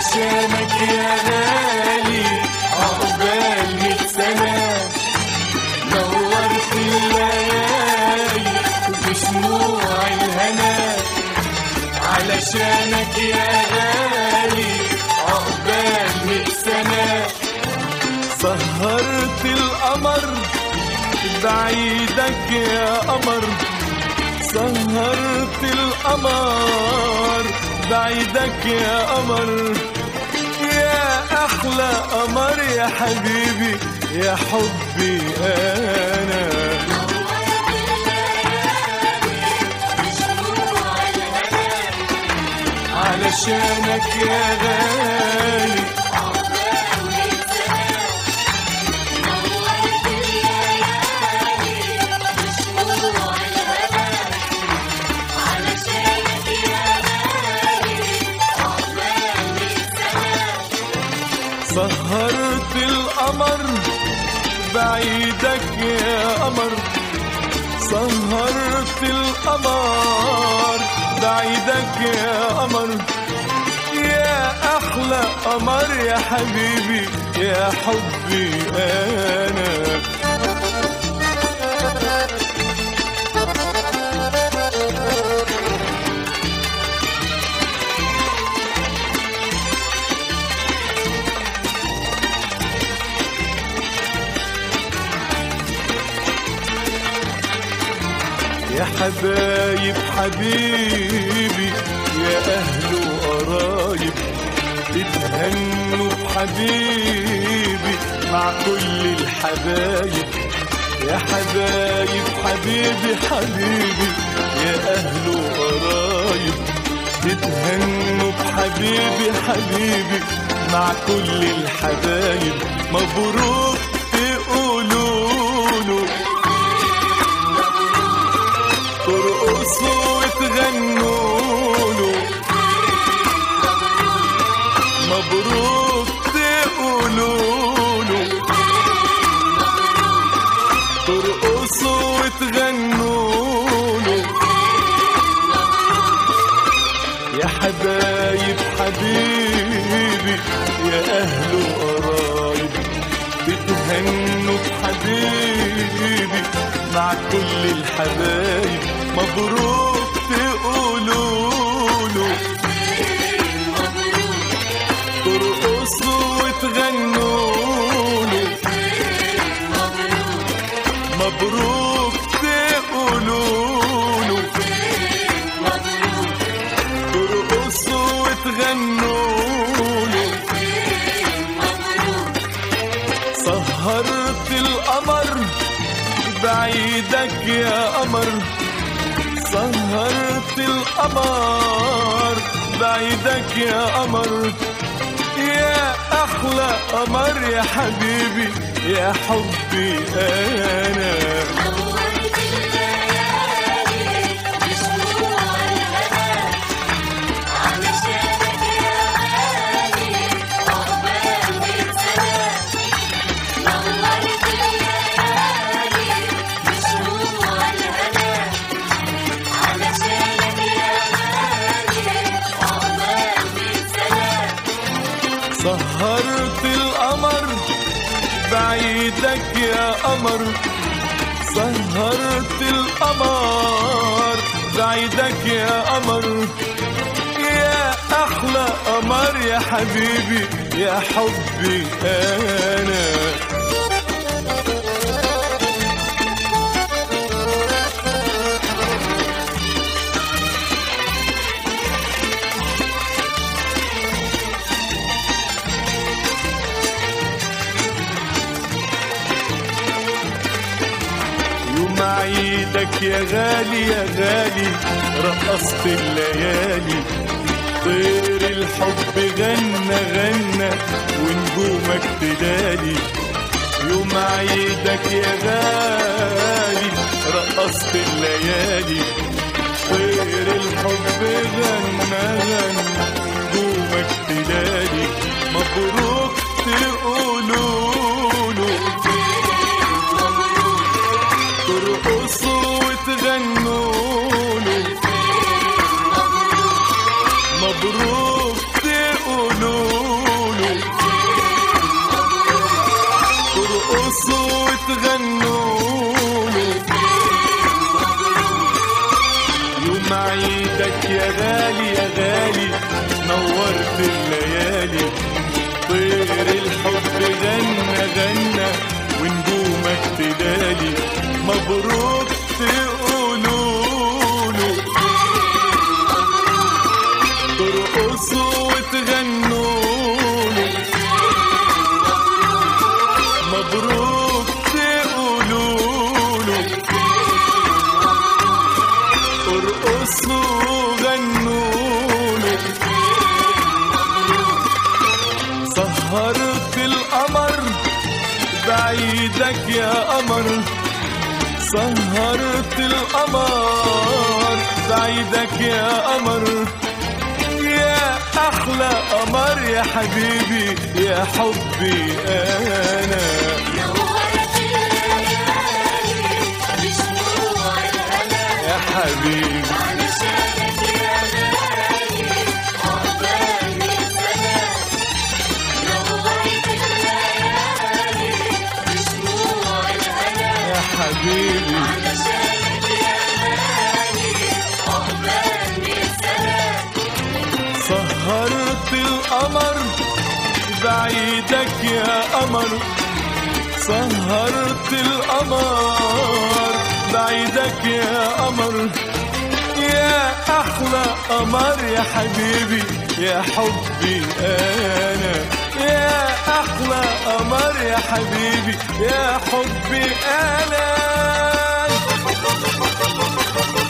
علشانك يا غالي عقبال مية سنة نورت الليالي بشموع الهنا علشانك يا غالي عقبال مية سنة سهرت القمر بعيدك يا قمر سهرت القمر بعيدك يا قمر يا احلى قمر يا حبيبي يا حبي انا علشانك يا غالي سهرت القمر بعيدك يا قمر سهرت القمر بعيدك يا قمر يا احلى قمر يا حبيبي يا حبي انا يا حبايب حبيبي يا أهل وقرايب اتهنوا بحبيبي مع كل الحبايب يا حبايب حبيبي حبيبي يا أهل وقرايب اتهنوا بحبيبي حبيبي مع كل الحبايب مبروك تقولوا له ترقصوا وتغنوا له مبروك تقولوا له ترقصوا وتغنوا له يا حبايب حبيبي يا أهل وقرايب بتهنوا بحبيبي مع كل الحبايب مبروك تقولوا له ترقصوا وتغنوا له مبروك تقولوا له ترقصوا وتغنوا له سهرت القمر بعيدك يا قمر سهرت القمر بعيدك يا قمر يا احلى قمر يا حبيبي يا حبي انا سهرت القمر بعيدك يا قمر سهرت القمر بعيدك يا قمر يا احلى قمر يا حبيبي يا حبي انا يوم عيدك يا غالي يا غالي رقصت الليالي طير الحب غنى غنى ونجومك تلالي يوم عيدك يا غالي رقصت الليالي طير الحب غنى غنى نجومك تلالي مبروك تقولوا له ترقصوا وتغنوا له مبروك تقولوا ترقصوا وتغنوا له يوم عيدك يا غالي يا غالي نورت الليالي طير الحب غنى غنى ونجومك تدالي مبروك تقولوا له ترقصوا وتغنوا له مبروك تقولوا له ارقصوا غنوا له سهرت القمر بعيدك يا قمر سهرت القمر بعيدك يا قمر يا احلى قمر يا حبيبي يا حبي انا نورت الليالي بشموع الهنا يا حبيبي علشانك يا غالي عقبال من سنة نورت الليالي بشموع الهنا يا حبيبي علشانك يا غالي عقبال من سنة سهرت القمر بعيدك يا قمر سهرت القمر بعيدك يا قمر يا احلى قمر يا حبيبي يا حبي انا يا احلى قمر يا حبيبي يا حبي انا